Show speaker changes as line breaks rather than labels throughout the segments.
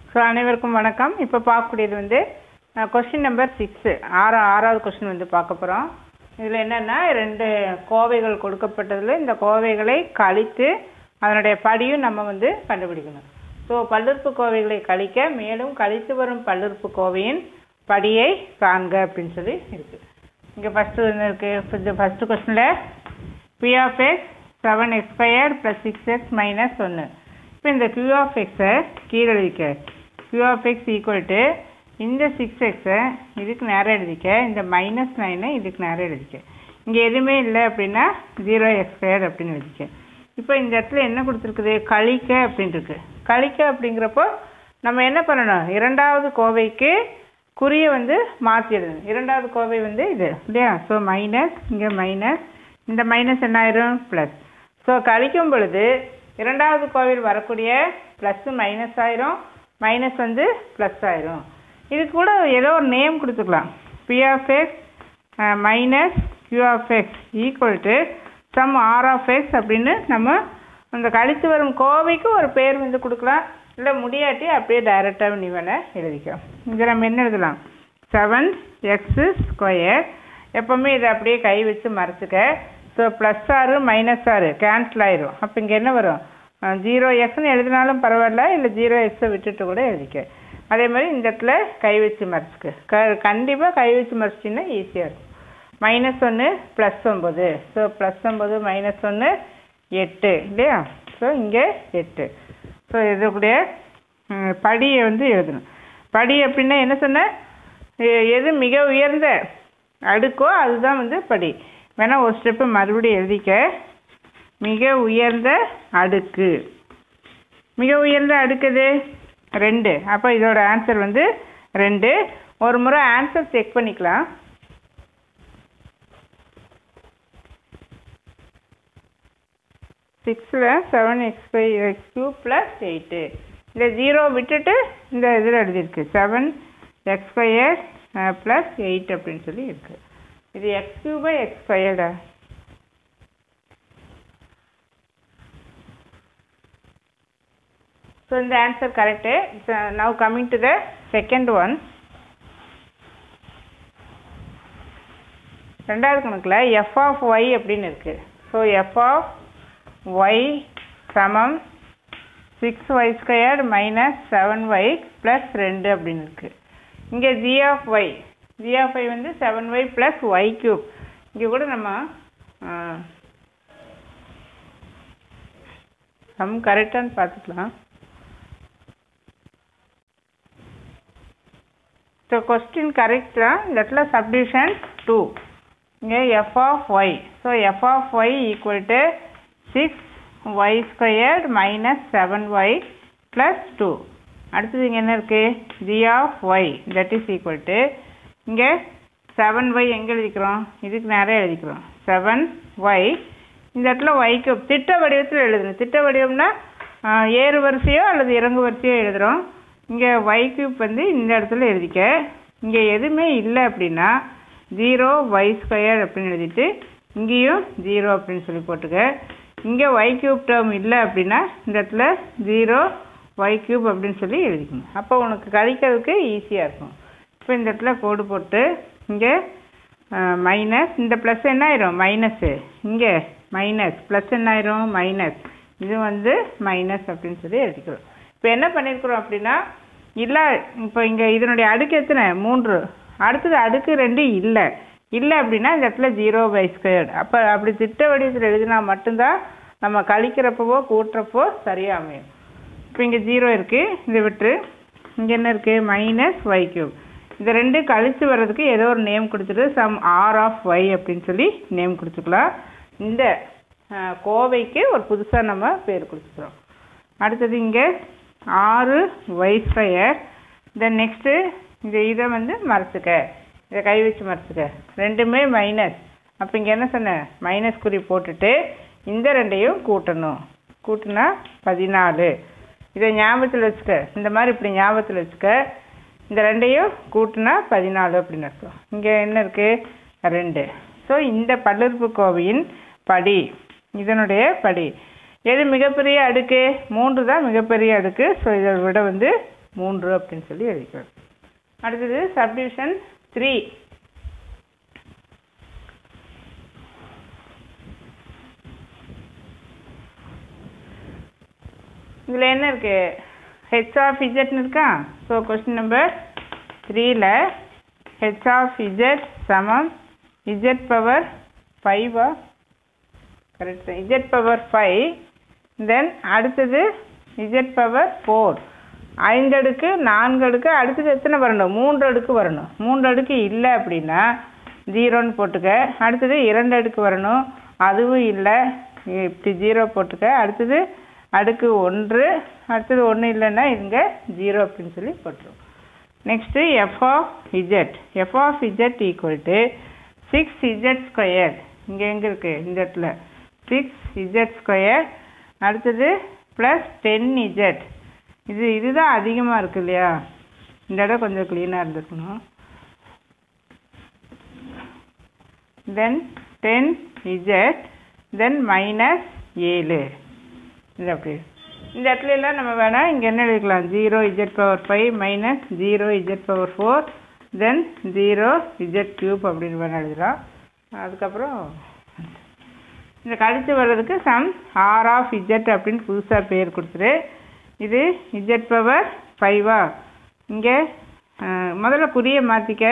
so அனைவருக்கும் வணக்கம் இப்போ பார்க்கக்கூடியது வந்து கொஸ்டின் நம்பர் சிக்ஸு ஆறா ஆறாவது கொஸ்டின் வந்து பார்க்க போகிறோம் இதில் என்னென்னா ரெண்டு கோவைகள் கொடுக்கப்பட்டதில் இந்த கோவைகளை கழித்து அதனுடைய படியும் நம்ம வந்து கண்டுபிடிக்கணும் ஸோ பல்லுறுப்பு கோவைகளை கழிக்க மேலும் கழித்து வரும் பல்லுறுப்பு கோவையின் படியை காண்க அப்படின்னு சொல்லி இருக்குது இங்கே ஃபஸ்ட்டு வந்து இருக்குது ஃபஸ்ட்டு கொஸ்டினில் P of x seven x square plus six x minus ஒன்று இப்போ இந்த q ஆஃப் எக்ஸை கீழே எழுதிக்க q of x equal to இந்த சிக்ஸ் எக்ஸை இதுக்கு நேரம் எழுதிக்க இந்த மைனஸ் நைனை இதுக்கு நேரம் எழுதிக்க இங்கே எதுவுமே இல்லை அப்படின்னா ஜீரோ எக்ஸ் ஸ்கொயர் அப்படின்னு எழுதிக்க இப்போ இந்த இடத்துல என்ன கொடுத்துருக்குது கழிக்க அப்படின்னு இருக்கு கழிக்க அப்படிங்கிறப்போ நம்ம என்ன பண்ணணும் இரண்டாவது கோவைக்கு குறியை வந்து மாற்றி எழுதணும் இரண்டாவது கோவை வந்து இது இல்லையா ஸோ மைனஸ் இங்கே மைனஸ் இந்த மைனஸ் என்ன ஆயிரும் ப்ளஸ் ஸோ கழிக்கும் பொழுது இரண்டாவது கோவில் வரக்கூடிய ப்ளஸ்ஸு மைனஸ் ஆயிரும் மைனஸ் வந்து ப்ளஸ் ஆயிரும் இது கூட ஏதோ ஒரு நேம் கொடுத்துக்கலாம் P of x minus Q of x equal to some R of x அப்படின்னு நம்ம அந்த கழித்து வரும் கோவைக்கு ஒரு பேர் வந்து கொடுக்கலாம் இல்லை முடியாட்டி அப்படியே டைரெக்டாக நீ வேணால் எழுதிக்கலாம் இங்கே நம்ம என்ன எழுதலாம் செவன் எக்ஸு ஸ்கொயர் எப்போவுமே இதை அப்படியே கை வச்சு மறைச்சிக்க ஸோ ப்ளஸ் ஆறு மைனஸ் ஆறு கேன்சல் ஆயிரும் அப்போ இங்கே என்ன வரும் ஜீரோ எக்ஸ்னு எழுதினாலும் பரவாயில்ல இல்லை ஜீரோ எக்ஸை விட்டுட்டு கூட எழுதிக்க அதே மாதிரி இந்த இடத்துல கை வச்சு மறைச்சிக்க க கண்டிப்பாக கை வச்சு மறைச்சிட்டிங்கன்னா ஈஸியாக இருக்கும் மைனஸ் ஒன்று ப்ளஸ் ஒம்பது ஸோ ப்ளஸ் ஒம்பது மைனஸ் ஒன்று எட்டு இல்லையா ஸோ இங்கே எட்டு ஸோ இதோடைய ம், படியை வந்து எழுதணும் படி அப்படின்னா என்ன சொன்னேன் எ- எது மிக உயர்ந்த அடுக்கோ அதுதான் வந்து படி வேணா ஒரு ஸ்டெப்பு மறுபடியும் எழுதிக்க மிக உயர்ந்த அடுக்கு மிக உயர்ந்த அடுக்கு எது ரெண்டு அப்போ இதோட ஆன்சர் வந்து ரெண்டு ஒரு முறை ஆன்சர் செக் பண்ணிக்கலாம் சிக்ஸில் seven x five x cube plus eight இந்த ஜீரோ விட்டுட்டு இந்த இதில் எழுதியிருக்கு seven x square plus eight அப்படின்னு சொல்லி இருக்கு இது எக்ஸ் கியூபா எக்ஸ் ஸ்கொயர்டா ஸோ இந்த answer correct now coming to the second one ரெண்டாவது கணக்கில் எஃப் ஆஃப் ஒய் அப்படின்னு இருக்குது ஸோ எஃப் ஆஃப் ஒய் சமம் six y square minus seven y plus ரெண்டு அப்படின்னு இருக்குது இங்கே G of y G of y வந்து seven y plus y cube இங்கே கூட நம்ம சம் கரெக்டான்னு பார்த்துக்கலாம் ஸோ கொஸ்டின் கரெக்ட் தான் இந்த இடத்துல சப்டிவிஷன் டூ இங்கே F of y so F of y equal to six y squared minus seven y plus two அடுத்தது இங்கே என்ன இருக்குது G of y that is equal to இங்கே செவன் ஒய் எங்கே எழுதிக்கிறோம் இதுக்கு நிறைய எழுதிக்கிறோம் செவன் ஒய் இந்த இடத்துல ஒய்க்கு திட்ட வடிவத்தில் எழுதணும் திட்ட வடிவம்னா ஆஹ், ஏறு வரிசையோ அல்லது இறங்கு வரிசையோ எழுதுகிறோம் இங்கே ஒய் கியூப் வந்து இந்த இடத்துல எழுதிக்க இங்கே எதுவுமே இல்லை அப்படின்னா ஜீரோ ஒய் ஸ்கொயர் அப்படின்னு எழுதிட்டு இங்கேயும் ஜீரோ அப்படின்னு சொல்லி போட்டுக்க இங்கே ஒய் கியூப் டேர்ம் இல்லை அப்படின்னா இந்த இடத்துல ஜீரோ ஒய் கியூப் அப்படின்னு சொல்லி எழுதிக்கணும் அப்போ உனக்கு கழிக்கிறதுக்கு ஈஸியாக இருக்கும் இப்போ இந்த இடத்துல கோடு போட்டு இங்கே மைனஸ் இந்த ப்ளஸ் என்ன ஆயிரும் மைனஸு இங்கே மைனஸ் ப்ளஸ் என்ன ஆயிரும் மைனஸ் இது வந்து மைனஸ் அப்படின்னு சொல்லி எழுதிக்கிறோம் இப்போ என்ன பண்ணியிருக்கிறோம் அப்படின்னா இல்லை இப்போ இங்கே இதனுடைய அடுக்கு எத்தனை மூன்று அடுத்தது அடுக்கு ரெண்டு இல்லை இல்லை அப்படின்னா இந்த இடத்துல ஜீரோ பை ஸ்கொயர்டு அப்போ அப்படி திட்ட வடிவத்தில் எழுதினா மட்டும்தான் நம்ம கழிக்கிறப்பவோ கூட்டுறப்போ சரியாக அமையும் இப்போ இங்கே ஜீரோ இருக்குது இதை விட்டு இங்கே என்ன இருக்குது மைனஸ் ஒய் கியூப் இந்த ரெண்டு கழிச்சு வர்றதுக்கு ஏதோ ஒரு நேம் கொடுத்துட்டு சம் ஆர் ஆஃப் ஒய் அப்படின்னு சொல்லி நேம் கொடுத்துக்கலாம் இந்த அஹ், கோவைக்கு ஒரு புதுசாக நம்ம பேர் கொடுத்துக்கிறோம் அடுத்தது இங்கே ஆறு ஒய் ஸ்கொயர் தென் நெக்ஸ்ட்டு இந்த இதை வந்து மறைச்சிக்க இதை கை வச்சு மறைச்சிக்க ரெண்டுமே மைனஸ் அப்போ இங்கே என்ன சொன்னேன் மைனஸ் குறி போட்டுட்டு இந்த ரெண்டையும் கூட்டணும் கூட்டினா பதினாலு இதை ஞாபகத்தில் வச்சுக்க இந்த மாதிரி இப்படி ஞாபகத்தில் வச்சுக்க இந்த ரெண்டையும் கூட்டினா பதினாலு அப்படின்னு அர்த்தம் இங்கே என்ன இருக்குது ரெண்டு ஸோ இந்த பல்லுறுப்புக்கோவையின் படி இதனுடைய படி எது மிகப்பெரிய அடுக்கு மூன்று தான் மிகப்பெரிய அடுக்கு ஸோ இதை விட வந்து மூன்று அப்படின்னு சொல்லி எழுதிக்கிறோம் அடுத்தது சப்டிவிஷன் த்ரீ இதில் என்ன இருக்கு ஹெச் ஆஃப் இஜெட்னு இருக்கா ஸோ கொஸ்டின் நம்பர் த்ரீல ஹெச் ஆஃப் இஜெட் சமம் இஜெட் பவர் ஃபைவா correct Z power five then அடுத்தது இஜெட் பவர் ஃபோர் ஐந்து அடுக்கு நான்கு அடுக்கு அடுத்தது எத்தனை வரணும் மூன்று அடுக்கு வரணும் மூன்று அடுக்கு இல்லை அப்படின்னா ஜீரோன்னு போட்டுக்க அடுத்தது இரண்டு அடுக்கு வரணும் அதுவும் இல்லை இப்படி ஜீரோ போட்டுக்க அடுத்தது அடுக்கு ஒன்று அடுத்தது ஒன்று இல்லைன்னா இங்கே ஜீரோ அப்படின்னு சொல்லி போட்டுரும் next F of Z F of Z equal to six Z square இங்கே எங்கே இருக்குது இந்த இடத்துல சிக்ஸ் இஜெட் ஸ்கொயர் அடுத்தது ப்ளஸ் டென் இஜெட் இது இதுதான் அதிகமாக இருக்கு இல்லையா இந்த இடம் கொஞ்சம் க்ளீனாக இருந்திருக்கணும் then ten Z then minus ஏழு இது அப்படி இந்த இடத்துல எல்லாம் நம்ம வேணால் இங்கே என்ன எழுதிக்கலாம் zero Z power five minus zero Z power four then zero Z cube அப்படின்னு வேணால் எழுதலாம் அதுக்கப்புறம் இந்த கழித்து வர்றதுக்கு சம் ஆர் ஆஃப் இஜெட் அப்படின்னு புதுசாக பேர் கொடுத்துரு இது இஜெட் பவர் ஃபைவா இங்கே முதல்ல குறியை மாற்றிக்க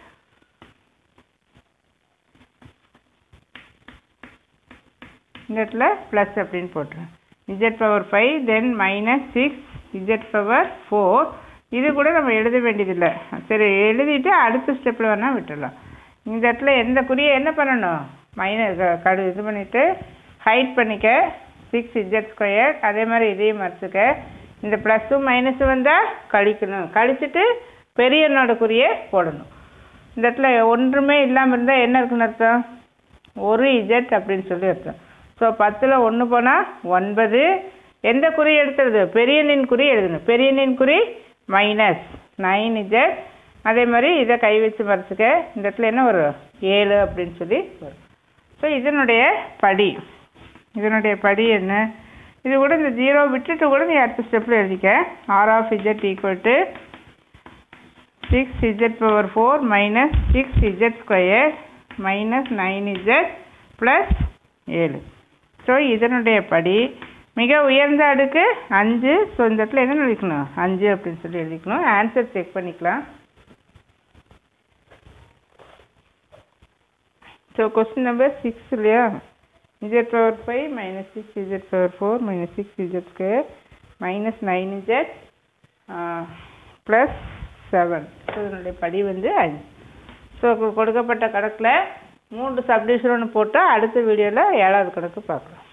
இந்த இடத்துல ப்ளஸ் அப்படின்னு போட்டுருவேன் Z power five then minus six Z power four இது கூட நம்ம எழுத வேண்டியதில்லை சரி எழுதிட்டு அடுத்த ஸ்டெப்பில் வேணால் விட்டுடலாம் இந்த இடத்துல எந்த குறியை என்ன பண்ணணும் மைனஸ் கடு இது பண்ணிவிட்டு ஹைட் பண்ணிக்க சிக்ஸ் இஜெட் ஸ்கொயர் அதே மாதிரி இதையும் மறைச்சிக்க இந்த ப்ளஸ்ஸும் மைனஸும் வந்தால் கழிக்கணும் கழிச்சிட்டு பெரிய எண்ணோட குறியை போடணும் இந்த இடத்துல ஒன்றுமே இல்லாமல் இருந்தால் என்ன இருக்குன்னு அர்த்தம் ஒரு இஜெட் அப்படின்னு சொல்லி அர்த்தம் ஸோ பத்தில் ஒன்று போனால் ஒன்பது எந்த குறி எடுத்துறது பெரியனின் குறி எழுதணும் பெரியனின் குறி மைனஸ் நைன் இஜெட் அதே மாதிரி இதை கை வச்சு மறைச்சிக்க இந்த இடத்துல என்ன வரும் ஏழு அப்படின்னு சொல்லி வரும் ஸோ இதனுடைய படி இதனுடைய படி என்ன இது கூட இந்த ஜீரோ விட்டுட்டு கூட நீ அடுத்த ஸ்டெப்பில் எழுதிக்க R of Z equal to six Z power four minus six Z square minus nine Z plus ஏழு ஸோ இதனுடைய படி மிக உயர்ந்த அடுக்கு அஞ்சு ஸோ இந்த இடத்துல என்ன எழுதிக்கணும் அஞ்சு அப்படின்னு சொல்லி எழுதிக்கணும் ஆன்சர் செக் பண்ணிக்கலாம் ஸோ கொஸ்டின் நம்பர் சிக்ஸ் இல்லையா Z power five minus six Z power four minus six Z square minus nine Z plus seven so இதனுடைய படி வந்து அஞ்சு ஸோ கொடுக்கப்பட்ட கணக்கில் மூன்று சப்டிவிஷன் ஒன்று போட்டால் அடுத்த வீடியோவில் ஏழாவது கணக்கு பார்க்கலாம்